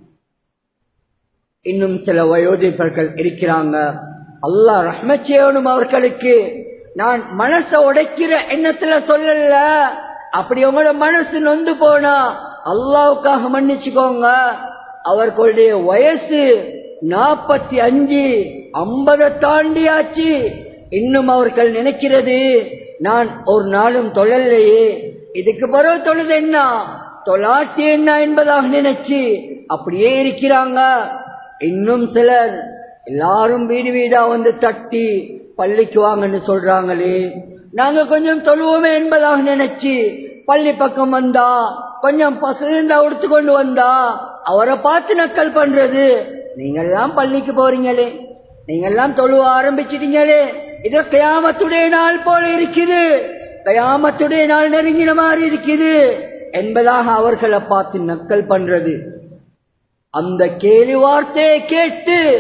இன்னும் சில வயோதிபர்கள் இருக்கிறாங்க அல்லாஹ் ரஹ்மத் செய்யணும் அவர்களுக்கு நான் மனசை உடைக்கிற எண்ணத்துல சொல்லல அப்படி உங்களோட மனசு நொந்து போனா அல்லாவுக்காக மன்னிச்சுக்கோங்க அவர்களுடைய வயசு நாற்பத்தி அஞ்சு ஐம்பதை தாண்டியாச்சு இன்னும் அவர்கள் நினைக்கிறது நான் ஒரு நாளும் தொழலையே இதுக்கு பிறகு தொழுது என்ன தொலாட்டி என்ன என்பதாக நினைச்சு அப்படியே இருக்கிறாங்க இன்னும் சிலர் எல்லாரும் வீடு வீடா வந்து தட்டி பள்ளிக்கு வாங்கன்னு சொல்றாங்களே நாங்க கொஞ்சம் தொழுவோமே என்பதாக நினைச்சு பள்ளி பக்கம் வந்தா கொஞ்சம் பசுந்தா உடுத்து கொண்டு வந்தா அவரை பார்த்து நக்கல் பண்றது நீங்கெல்லாம் பள்ளிக்கு போறீங்களே நீங்கெல்லாம் தொழுவ ஆரம்பிச்சிட்டீங்களே இது கயாமத்துடைய நாள் போல இருக்குது கயாமத்துடைய நாள் நெருங்கின மாதிரி இருக்குது என்பதாக அவர்களை பார்த்து நக்கல் பண்றது அந்த கேலி வார்த்தையை கேட்டு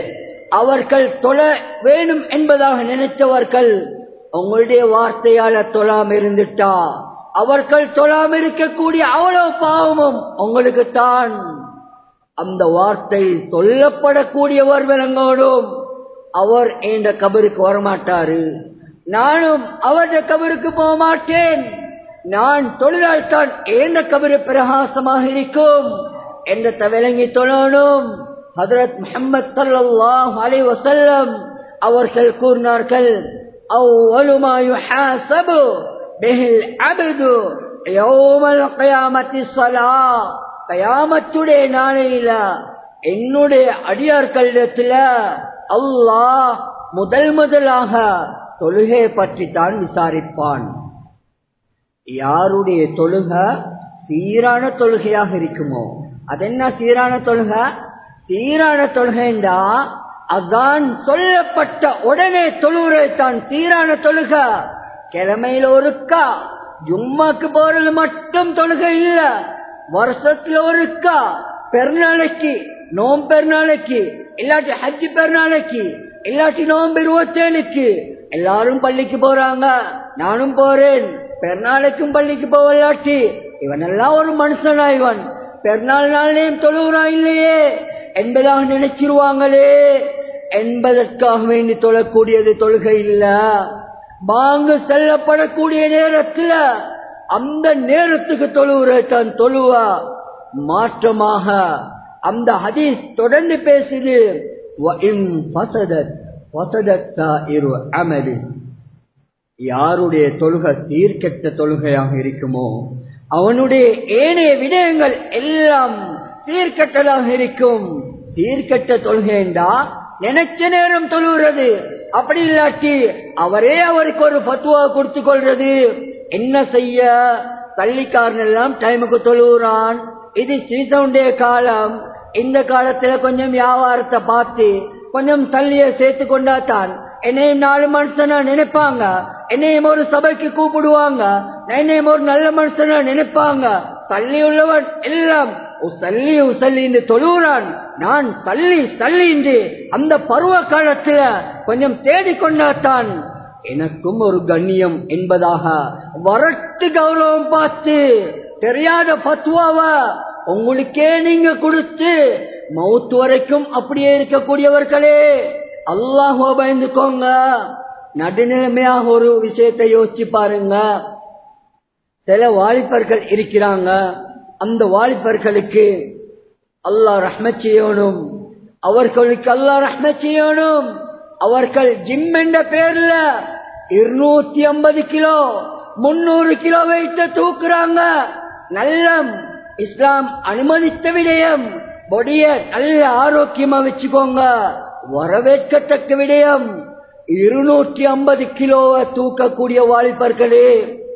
அவர்கள் தொழ வேணும் என்பதாக நினைத்தவர்கள் உங்களுடைய வார்த்தையால தொழாம இருந்துட்டா அவர்கள் தொழாம இருக்கக்கூடிய அவ்வளவு பாவமும் உங்களுக்கு தான் அந்த வார்த்தை சொல்லப்படக்கூடியவர் விளங்கோடும் அவர் என்ற கபருக்கு வரமாட்டாரு நானும் அவருடைய கபருக்கு போக மாட்டேன் நான் தொழிலால் தான் ஏந்த கபரு பிரகாசமாக இருக்கும் என்ற விளங்கி தொழணும் ஹதரத் முஹம்மது ஸல்லல்லாஹு அலைஹி வஸல்லம் அவர்கள் கூறினார்கள் أول ما يحاسب به العبد يوم القيامة الصلاة கயாமத்துடைய நாளையில என்னுடைய அடியார்களிடத்துல அல்லாஹ் முதல் முதலாக தொழுகை பற்றி தான் விசாரிப்பான் யாருடைய தொழுக சீரான தொழுகையாக இருக்குமோ அது என்ன சீரான தொழுக சீரான தொழுகைண்டா அதான் சொல்லப்பட்ட உடனே தொழுகை தான் சீரான தொழுக கிழமையில ஒருக்கா ஜும்மாக்கு போறது மட்டும் தொழுகை இல்ல வருஷத்துல ஒருக்கா பெருநாளைக்கு நோம் பெருநாளைக்கு இல்லாட்டி ஹஜ்ஜி பெருநாளைக்கு இல்லாட்டி நோம்பு இருபத்தேழுக்கு எல்லாரும் பள்ளிக்கு போறாங்க நானும் போறேன் பெருநாளைக்கும் பள்ளிக்கு போவலாட்டி இவனெல்லாம் ஒரு மனுஷனா இவன் பெருநாள் நாளையும் தொழுகிறான் இல்லையே என்பதாக நினைச்சிருவாங்களே என்பதற்காக வேண்டி தொழக்கூடியது தொழுகை இல்ல பாங்கு செல்லப்படக்கூடிய நேரத்துல அந்த நேரத்துக்கு தொழுகிற தான் தொழுவா மாற்றமாக அந்த ஹதீஸ் தொடர்ந்து பேசுது யாருடைய தொழுகை சீர்கெட்ட தொழுகையாக இருக்குமோ அவனுடைய ஏனைய விடயங்கள் எல்லாம் சீர்கெட்டதாக இருக்கும் சீர்கெட்ட தொழுகைண்டா நினைச்ச நேரம் தொழுகிறது அப்படி இல்லாட்டி அவரே அவருக்கு ஒரு பத்துவா கொடுத்து கொள்றது என்ன செய்ய பள்ளிக்காரன் எல்லாம் டைமுக்கு தொழுகிறான் இது சீசனுடைய காலம் இந்த காலத்துல கொஞ்சம் வியாபாரத்தை பார்த்து கொஞ்சம் தள்ளிய சேர்த்து கொண்டாத்தான் என்னையும் நாலு மனுஷனா நினைப்பாங்க என்னையும் ஒரு சபைக்கு கூப்பிடுவாங்க என்னையும் ஒரு நல்ல மனுஷனா நினைப்பாங்க தள்ளி உள்ளவன் எல்லாம் உசல்லி உசல்லி என்று தொழுகிறான் நான் தள்ளி தள்ளி என்று அந்த பருவ காலத்துல கொஞ்சம் தேடிக்கொண்டாத்தான் எனக்கும் ஒரு கண்ணியம் என்பதாக வரட்டு கௌரவம் பார்த்து தெரியாத பத்துவாவ உங்களுக்கே நீங்க கொடுத்து மவுத்து வரைக்கும் அப்படியே இருக்கக்கூடியவர்களே அல்லாஹோ பயந்துக்கோங்க நடுநிலைமையாக ஒரு விஷயத்தை யோசிச்சு பாருங்க சில வாலிபர்கள் இருக்கிறாங்க அந்த வாலிபர்களுக்கு அல்லாஹ் ரஹ்ம செய்யணும் அவர்களுக்கு அல்லாஹ் ரஹ்ம செய்யணும் அவர்கள் ஜிம் என்ற பேர்ல இருநூத்தி ஐம்பது கிலோ முன்னூறு கிலோ வெயிட்ட தூக்குறாங்க நல்ல இஸ்லாம் அனுமதித்த விடயம் பொடிய நல்ல ஆரோக்கியமா வச்சுக்கோங்க வரவேற்கத்தக்க விடயம் இருநூற்றி ஐம்பது கிலோவை தூக்கக்கூடிய வாலிபர்களே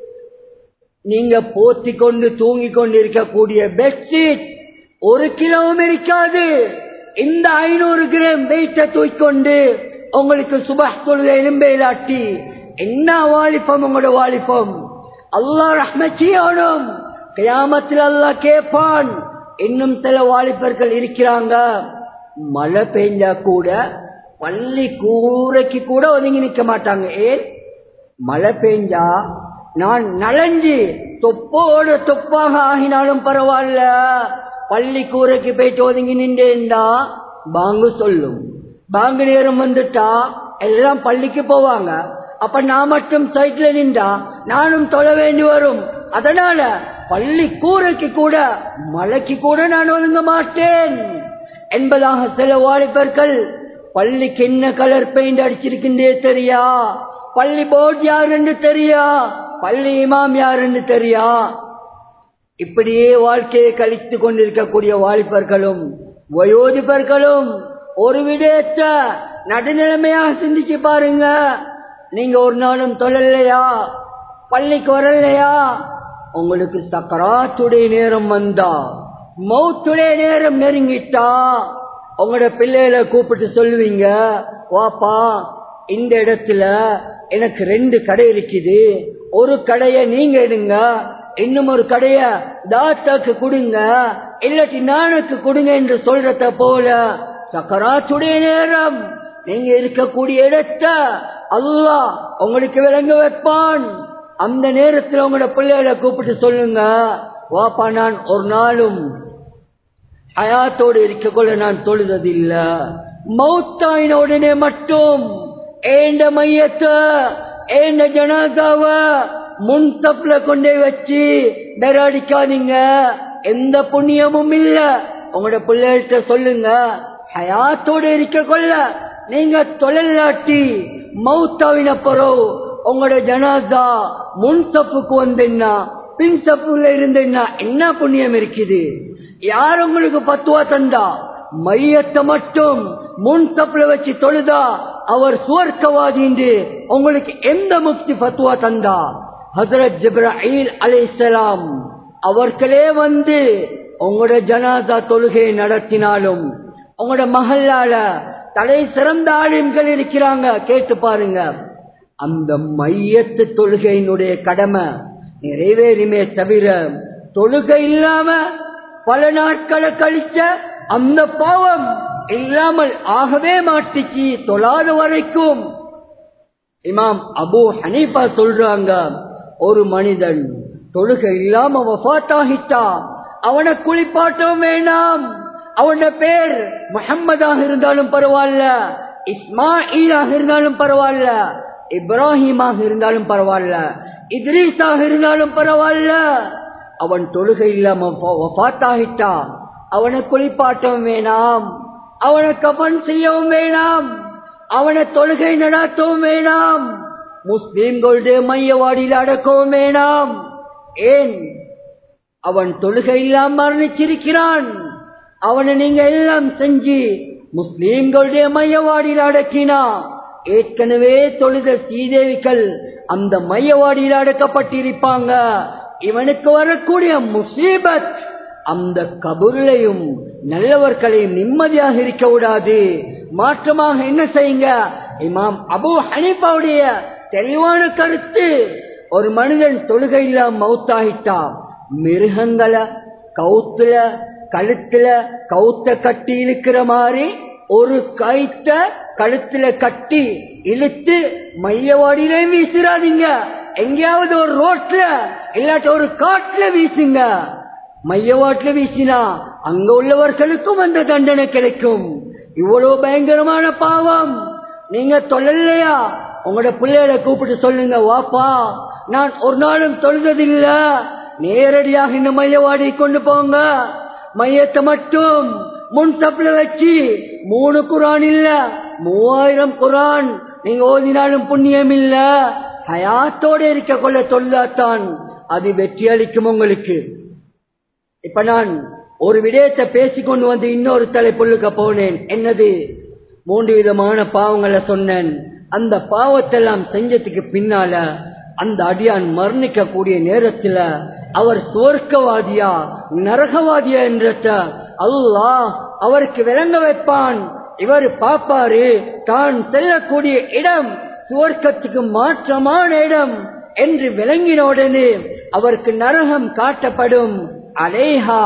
நீங்க போத்தி கொண்டு தூங்கி கொண்டு இருக்கக்கூடிய பெட்ஷீட் ஒரு கிலோவும் இருக்காது இந்த ஐநூறு கிராம் வெயிட்ட தூக்கிக்கொண்டு உங்களுக்கு சுபஹ் தொழுகை எலும்பையிலாட்டி என்ன வாலிபம் உங்களோட வாலிபம் அல்லாஹ் ரஹ்மச்சியோனும் கியாமத்தில் அல்லாஹ் கேட்பான் இன்னும் சில வாலிபர்கள் இருக்கிறாங்க மழை பெஞ்சா கூட பள்ளி கூரைக்கு கூட ஒதுங்கி நிக்க மாட்டாங்க ஏன் மழை பெஞ்சா நான் நலஞ்சு தொப்போடு தொப்பாக ஆகினாலும் பரவாயில்ல பள்ளி கூரைக்கு போயிட்டு ஒதுங்கி நின்றேன்டா பாங்கு சொல்லும் பாங்கு நேரம் வந்துட்டா எல்லாம் பள்ளிக்கு போவாங்க அப்ப நான் மட்டும் சைட்ல நின்றா நானும் தொழ வேண்டி வரும் அதனால பள்ளி கூரைக்கு கூட மழைக்கு கூட நான் ஒதுங்க மாட்டேன் என்பதாக சில வாலிபர்கள் பள்ளிக்கு என்ன கலர் பெயிண்ட் அடிச்சிருக்கின்றே தெரியா பள்ளி போர்ட் யாருன்னு தெரியா பள்ளி இமாம் யாருன்னு தெரியா இப்படியே வாழ்க்கையை கழித்து கொண்டிருக்கக்கூடிய வாலிபர்களும் வயோதிபர்களும் ஒரு விடயத்த நடுநிலைமையாக சிந்திச்சு பாருங்க நீங்க ஒரு நாளும் தொழலையா பள்ளிக்கு வரலையா உங்களுக்கு சக்கராத்துடைய நேரம் வந்தா மௌத்துடைய நேரம் நெருங்கிட்டா உங்களோட பிள்ளைகளை கூப்பிட்டு சொல்லுவீங்க வாப்பா இந்த இடத்துல எனக்கு ரெண்டு கடை இருக்குது ஒரு கடைய நீங்க எடுங்க இன்னும் ஒரு கடைய தாத்தாக்கு கொடுங்க இல்லாட்டி நானுக்கு கொடுங்க என்று சொல்றத போல சக்கராத்துடைய நேரம் நீங்க இருக்கக்கூடிய இடத்த அல்லாஹ் உங்களுக்கு விளங்க வைப்பான் அந்த நேரத்தில் உங்களோட பிள்ளைகளை கூப்பிட்டு சொல்லுங்க வாப்பா நான் ஒரு நாளும் ஹயாத்தோடு இருக்கக்குள்ள நான் தொழுததில்ல மௌத்தாயின உடனே மட்டும் ஏண்ட மையத்தை ஏண்ட ஜனாதாவ முன் தப்புல கொண்டே வச்சு டராடிக்காதீங்க எந்த புண்ணியமும் இல்ல உங்களோட பிள்ளைகிட்ட சொல்லுங்க ஹயாத்தோடு இருக்க கொள்ள நீங்க தொழிலாட்டி மௌத்தாவின பிறகு உங்களோட ஜனாதா முன் தப்புக்கு வந்தேன்னா பின் தப்புல இருந்தேன்னா என்ன புண்ணியம் இருக்குது யார் உங்களுக்கு பத்துவா தந்தா மையத்தை மட்டும் முன் தப்புல வச்சு தொழுதா அவர் சுவர்க்கவாதி என்று உங்களுக்கு எந்த முக்தி பத்துவா தந்தா ஹசரத் ஜிப்ராஹில் அலைசலாம் அவர்களே வந்து உங்களோட ஜனாதா தொழுகை நடத்தினாலும் உங்களோட மகளால தலை சிறந்த ஆளுங்கள் இருக்கிறாங்க கேட்டு பாருங்க அந்த மையத்து தொழுகையினுடைய கடமை நிறைவேறுமே தவிர தொழுகை இல்லாம பல நாட்களை கழிச்ச அந்த பாவம் இல்லாமல் ஆகவே மாட்டுச்சு தொழாத வரைக்கும் இமாம் அபு ஹனீஃபா சொல்றாங்க ஒரு மனிதன் தொழுகை இல்லாம வஃத்தாகிட்டா அவனை குளிப்பாட்டவும் வேணாம் அவன பேர் முகம்மதாக இருந்தாலும் பரவாயில்ல இஸ்மாயிலாக இருந்தாலும் பரவாயில்ல இப்ராஹிமாக இருந்தாலும் பரவாயில்ல இத்ரீஸாக இருந்தாலும் பரவாயில்ல அவன் தொழுகை இல்லாம வஃத்தாகிட்டா அவனை குளிப்பாட்டவும் வேணாம் அவனை கபன் செய்யவும் வேணாம் அவனை தொழுகை நடாத்தவும் வேணாம் முஸ்லீம்களுடைய மையவாடியில் அடக்கவும் வேணாம் ஏன் அவன் தொழுகை இல்லாம மரணிச்சிருக்கிறான் அவனை நீங்க எல்லாம் செஞ்சு முஸ்லீம்களுடைய மையவாடியில் அடக்கினா ஏற்கனவே தொழுத சீதேவிகள் அந்த மையவாடியில் அடக்கப்பட்டிருப்பாங்க இவனுக்கு வரக்கூடிய முசீபத் அந்த கபுர்லையும் நல்லவர்களையும் நிம்மதியாக இருக்க விடாது மாற்றமாக என்ன செய்யுங்க இமாம் அபு ஹனீஃபாவுடைய தெளிவான கருத்து ஒரு மனிதன் தொழுகை இல்லாம மௌத்தாகிட்டா மிருகங்களை கவுத்துல கழுத்துல கவுத்த கட்டி இழுக்கிற மாதிரி ஒரு கைத்த கழுத்துல கட்டி இழுத்து மையவாடியிலே வீசுறாதீங்க எங்கேயாவது ஒரு ரோட்ல இல்லாட்ட ஒரு காட்டுல வீசுங்க மையவாட்டுல வீசினா அங்க உள்ளவர்களுக்கும் அந்த தண்டனை கிடைக்கும் இவ்வளவு பயங்கரமான பாவம் நீங்க தொழலையா உங்களோட பிள்ளைகளை கூப்பிட்டு சொல்லுங்க வாப்பா நான் ஒரு நாளும் தொழுததில்ல நேரடியாக இந்த மையவாடி கொண்டு போங்க மையத்தை மட்டும் முன் தப்புல வச்சு மூணு குரான் இல்ல மூவாயிரம் குரான் நீங்க ஓதினாலும் புண்ணியம் இல்ல ஹயாத்தோட இருக்க கொள்ள தொல்லாத்தான் அது வெற்றி அளிக்கும் உங்களுக்கு இப்ப நான் ஒரு விடயத்தை பேசிக்கொண்டு வந்து இன்னொரு தலைப்புள்ளுக்க போனேன் என்னது மூன்று விதமான பாவங்களை சொன்னேன் அந்த பாவத்தெல்லாம் செஞ்சதுக்கு பின்னால அந்த அடியான் மரணிக்க கூடிய நேரத்துல அவர் சுவர்க்கவாதியா நரகவாதியா என்றத அல்லாஹ் அவருக்கு விளங்க வைப்பான் இவர் பாப்பாரு தான் செல்லக்கூடிய இடம் சுவர்க்கத்துக்கு மாற்றமான இடம் என்று விளங்கின உடனே அவருக்கு நரகம் காட்டப்படும் அலேஹா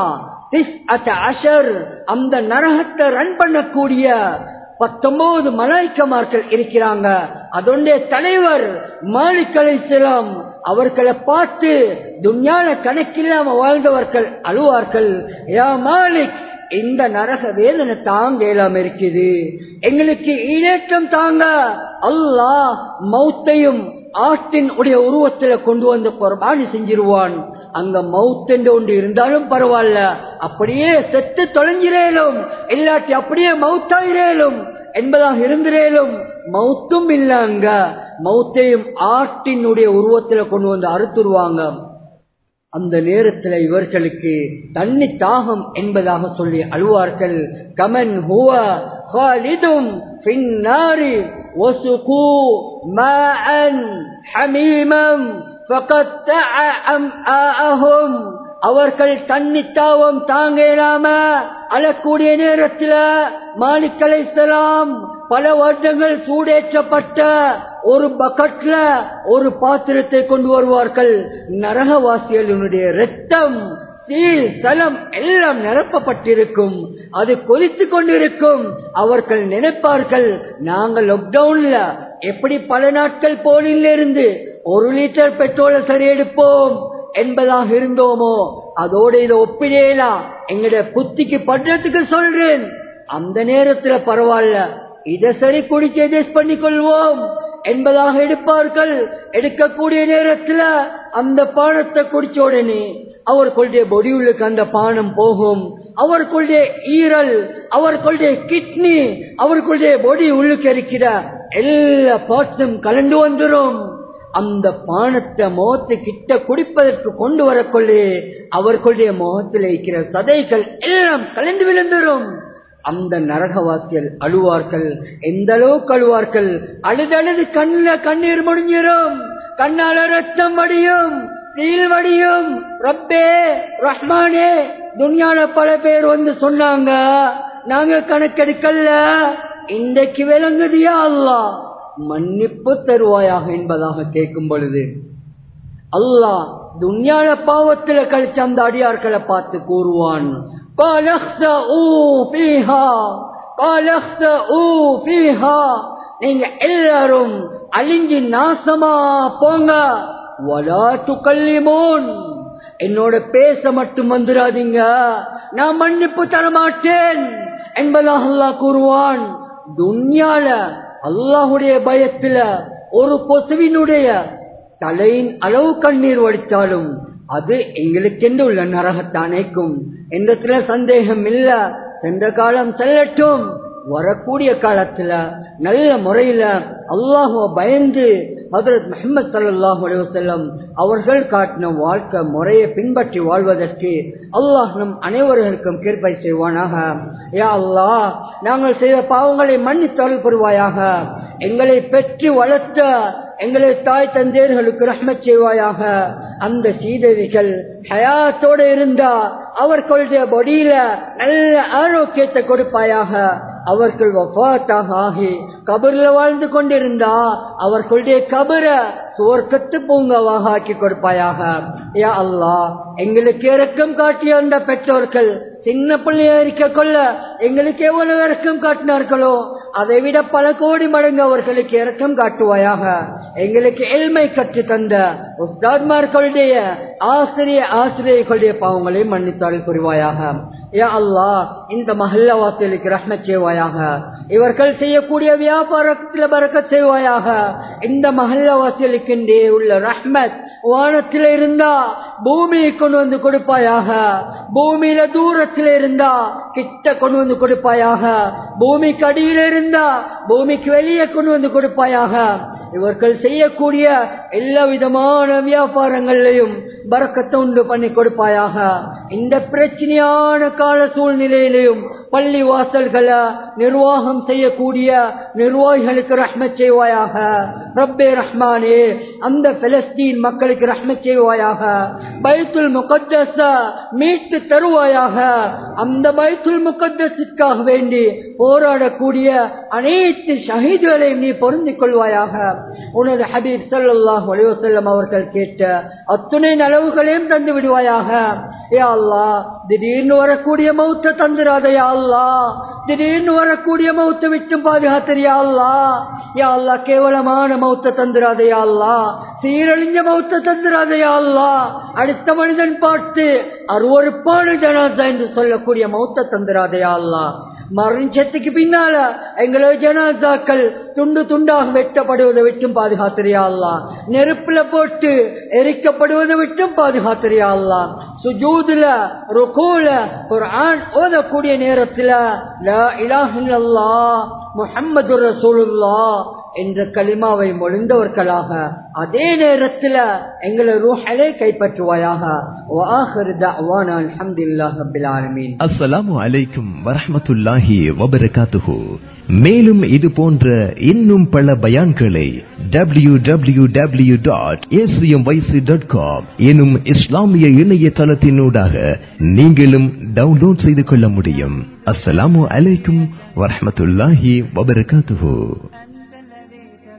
அஷர் அந்த நரகத்தை ரன் பண்ணக்கூடிய பத்தொன்பது மலாய்க்கமார்கள் இருக்கிறாங்க அதோடைய தலைவர் மாலிக் அலைசலாம் அவர்களை பார்த்து துன்யான கணக்கில்லாம வாழ்ந்தவர்கள் அழுவார்கள் யா மாலிக் இந்த நரக வேதனை தாங்க இயலாம இருக்குது எங்களுக்கு ஈடேற்றம் தாங்க அல்லாஹ் மௌத்தையும் ஆட்டின் உடைய உருவத்துல கொண்டு வந்து குர்பானி செஞ்சிருவான் அங்க மவுத் என்று ஒன்று இருந்தாலும் பரவாயில்ல அப்படியே செத்து தொலைஞ்சிரேலும் இல்லாட்டி அப்படியே மவுத்தாயிரேலும் என்பதாக இருந்திரேலும் மவுத்தும் இல்ல அங்க மவுத்தையும் ஆட்டினுடைய உருவத்துல கொண்டு வந்து அறுத்துருவாங்க அந்த நேரத்தில் இவர்களுக்கு தண்ணி தாகம் என்பதாக சொல்லி அழுவார்கள் கமன் ஹுவ خالدும் பின்னாரி وسقوا ماء حميما فقطع أمعاءهم அவர்கள் தன்னித்தாவம் தாங்க இயலாம அழக்கூடிய நேரத்தில் மாலிக் அலைசலாம் பல வருடங்கள் சூடேற்றப்பட்ட ஒரு பக்கெட்ல ஒரு பாத்திரத்தை கொண்டு வருவார்கள் நரகவாசிகளினுடைய ரத்தம் ஸ்டீல் சலம் எல்லாம் நிரப்பப்பட்டிருக்கும் அது கொதித்துக் கொண்டிருக்கும் அவர்கள் நினைப்பார்கள் நாங்கள் லாக்டவுன்ல எப்படி பல நாட்கள் போலில் இருந்து ஒரு லிட்டர் பெட்ரோலை சரி எடுப்போம் என்பதாக இருந்தோமோ அதோட இதை ஒப்பிடலாம் எங்களுடைய புத்திக்கு படுறதுக்கு சொல்றேன் அந்த நேரத்துல பரவாயில்ல இதை சரி குடிச்சு அட்ஜஸ்ட் பண்ணிக் கொள்வோம் என்பதாக எடுப்பார்கள் எடுக்கக்கூடிய நேரத்துல அந்த பானத்தை குடிச்ச உடனே அவர்களுடைய பொடியுளுக்கு அந்த பானம் போகும் அவர்களுடைய ஈரல் அவர்களுடைய கிட்னி அவர்களுடைய பொடி உள்ளுக்கு இருக்கிற எல்லா பார்ட்ஸும் கலந்து வந்துடும் அந்த பானத்தை முகத்து கிட்ட குடிப்பதற்கு கொண்டு வரக்கொள்ளே அவர்களுடைய முகத்தில் இருக்கிற சதைகள் எல்லாம் கலந்து விழுந்துரும் அந்த நரகவாசிகள் அழுவார்கள் எந்த அளவுக்கு அழுவார்கள் அழுதழுது கண்ணுல கண்ணீர் முடிஞ்சிரும் கண்ணால ரத்தம் வடியும் நீல் வடியும் ரப்பே ரஹ்மானே துனியால பல பேர் வந்து சொன்னாங்க நாங்க கணக்கெடுக்கல இன்றைக்கு விளங்குதியா அல்லா மன்னிப்பு தருவாயாக என்பதாக கேட்கும் பொழுது அல்லாஹ் துன்யால பாவத்துல கழிச்ச அந்த அடியார்களை பார்த்து கூறுவான் قال اخسئوا فيها قال اخسئوا فيها நீங்க எல்லாரும் அழிஞ்சு நாசமா போங்க வலா துக்கல்லிமோன் என்னோட பேச மட்டும் வந்துடாதீங்க நான் மன்னிப்பு தர மாட்டேன் என்பதாக அல்லாஹ் கூறுவான் துன்யால அல்லாஹுடைய பயத்துல ஒரு கொசுவினுடைய தலையின் அளவு கண்ணீர் வடித்தாலும் அது எங்களுக்கென்று உள்ள நரகத்தானேக்கும் என்றத்துல சந்தேகம் இல்ல சென்ற காலம் செல்லட்டும் வரக்கூடிய காலத்துல நல்ல முறையில அல்லாஹுவ பயந்து ஹதரத் முகமது சல்லாஹ் அலுவலம் அவர்கள் காட்டின வாழ்க்கை முறையை பின்பற்றி வாழ்வதற்கு அல்லாஹ் நம் அனைவர்களுக்கும் கிருப்பை செய்வானாக யா அல்லாஹ் நாங்கள் செய்த பாவங்களை மன்னித்தருள் புரிவாயாக எங்களை பெற்று வளர்த்த எங்களை தாய் தந்தையர்களுக்கு ரஹ்மத் செய்வாயாக அந்த சீதவிகள் ஹயாத்தோடு இருந்தா அவர்களுடைய பொடியில நல்ல ஆரோக்கியத்தை கொடுப்பாயாக அவர்கள் வஃபாத்தாக ஆகி கபர்ல வாழ்ந்து கொண்டிருந்தா அவர்களுடைய கபர சுவர்க்கத்து பூங்காவாக ஆக்கி கொடுப்பாயாக யா அல்லாஹ் எங்களுக்கு இறக்கம் காட்டிய அந்த பெற்றோர்கள் சின்ன பிள்ளையா இருக்க கொள்ள எங்களுக்கு எவ்வளவு இறக்கம் காட்டினார்களோ அதை விட பல கோடி மடங்கு அவர்களுக்கு இறக்கம் காட்டுவாயாக எங்களுக்கு எளிமை கற்று தந்த உஸ்தாத்மார்களுடைய ஆசிரிய ஆசிரியர்களுடைய பாவங்களை மன்னித்தாள் புரிவாயாக யா அல்லாஹ் இந்த மஹல்லவாசிகளுக்கு ரஹ்மத் செய்வாயாக இவர்கள் செய்யக்கூடிய வியாபாரத்தில் பறக்க செய்வாயாக இந்த மஹல்லவாசிகளுக்கு உள்ள ரஹ்மத் வானத்தில் இருந்தா பூமியை கொண்டு வந்து கொடுப்பாயாக பூமியில தூரத்தில் இருந்தா கிட்ட கொண்டு வந்து கொடுப்பாயாக பூமிக்கு அடியில இருந்தா பூமிக்கு வெளியே கொண்டு வந்து கொடுப்பாயாக இவர்கள் செய்யக்கூடிய எல்லா விதமான வியாபாரங்களையும் பறக்கத்தை உண்டு பண்ணி கொடுப்பாயாக இந்த பிரச்சனையான கால சூழ்நிலையிலையும் பள்ளி வாசல்களை நிர்வாகம் செய்யக்கூடிய நிர்வாகிகளுக்கு ரஹ்மத் செய்வாயாக ரப்பே ரஹ்மானே அந்த பெலஸ்தீன் மக்களுக்கு ரஹ்மத் செய்வாயாக பைத்துல் முகத்தஸ மீட்டு தருவாயாக அந்த பைத்துல் முகத்தஸுக்காக வேண்டி போராடக்கூடிய அனைத்து ஷஹீதுகளையும் நீ பொருந்திக் கொள்வாயாக உனது ஹபீப் சல்லாஹ் அலிவசல்லம் அவர்கள் கேட்ட அத்துணை நலவுகளையும் தந்து விடுவாயாக யா அல்லா திடீர்னு வரக்கூடிய மௌத்த தந்துராதையா அல்லா திடீர்னு வரக்கூடிய மௌத்த விட்டும் பாதுகாத்தரியா அல்லா யா அல்லா கேவலமான மௌத்த தந்துராதையா அல்லா சீரழிஞ்ச மௌத்த தந்துராதையா அல்லா அடுத்த மனிதன் பார்த்து அருவறுப்பான ஜனாதா என்று சொல்லக்கூடிய மௌத்த தந்துராதையா அல்லா மரணத்துக்கு பின்னால எங்களோட ஜனாதாக்கள் துண்டு துண்டாக வெட்டப்படுவதை விட்டும் பாதுகாத்திரியா அல்லா நெருப்புல போட்டு எரிக்கப்படுவதை விட்டும் பாதுகாத்திரியா அல்லா சுஜூதுல ருகூல குர்ஆன் ஓதக்கூடிய நேரத்துல லா இலாஹ இல்லல்லாஹ் முஹம்மது ரசூலுல்லாஹ் என்ற கலிமாவை மொழிந்தவர்களாக அதே நேரத்தில் எங்களை ரூஹலை கைப்பற்றுவாயாக அஸ்ஸலாமு அலைக்கும் வரஹமத்துல்லாஹி வபரகாத்துஹு மேலும் இது போன்ற இன்னும் பல பயான்களை W W W dot ACM YC dot com எனும் இஸ்லாமிய இணையதளத்தினூடாக நீங்களும் டவுன்லோட் செய்து கொள்ள முடியும் அஸ்ஸலாமு அலைக்கும் வரஹமத்துல்லாஹி வபரகாத்துஹு